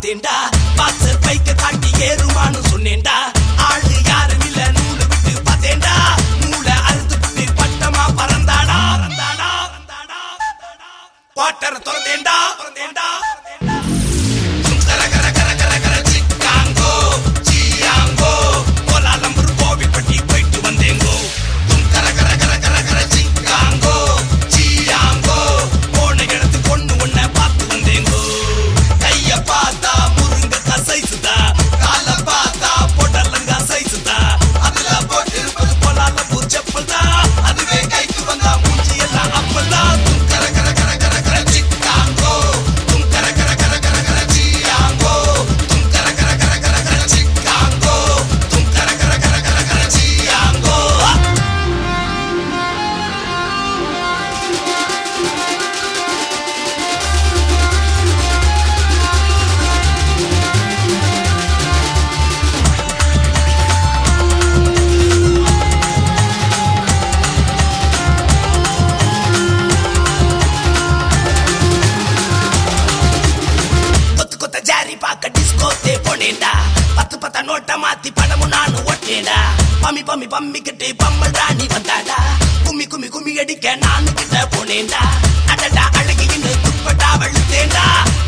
பார்த்தேன்டா boxer பைக்க காட்டி ஏறுமான்னு சொன்னேன்டா ஆளு யாரும் இல்ல நூலு விட்டு பார்த்தேன்டா நூலை அறுத்து விட்டு பட்டமா பறந்தாடா பறந்தாடா பறந்தாடா பாட்டர திறந்தேன்டா திறந்தேன்டா கர கர கர கர கர சிக்காங்கோ சியாங்கோ கோலாலம்பூர் கோவில்பட்டி போயிட்டு வந்தேங்கோ கர கர கர கர கர சிக்காங்கோ சியாங்கோ போன இடத்து கொண்டு உன்னை பார்த்து வந்தேங்கோ கைய பார்த்தா முருங்க சைசுதா கால பார்த்தா பொடலங்க சைசுதா அதுல போட்டிருப்பது கோலாலம்பூர் செப்பல் தான் அதுவே கைக்கு வந்தா மூஞ்சி எல்லாம் அப்பல் தான் கர கர கர கர கர சிக்காங்கோ கர கர கர கர கர சியாங்கோ கர கர கர கர கர சிக்காங்கோ கர கர கர கர கர சியாங்கோ கொத்து கொத்த ஜாரி பாக்க டிஸ்கோத்தே போனேன்டா பத்து பத்த நோட்ட மாத்தி பணமும் நானும் ஒட்டேடா பம்மி பம்மி பம்மிக்கிட்டு பம்மல் ராணி வந்தாடா கும்மி கும்மி கும்மி அடிக்க நானு கிட்ட போனேன்டா அடடா அழகி துப்பட்டா வெளுத்தேன்டா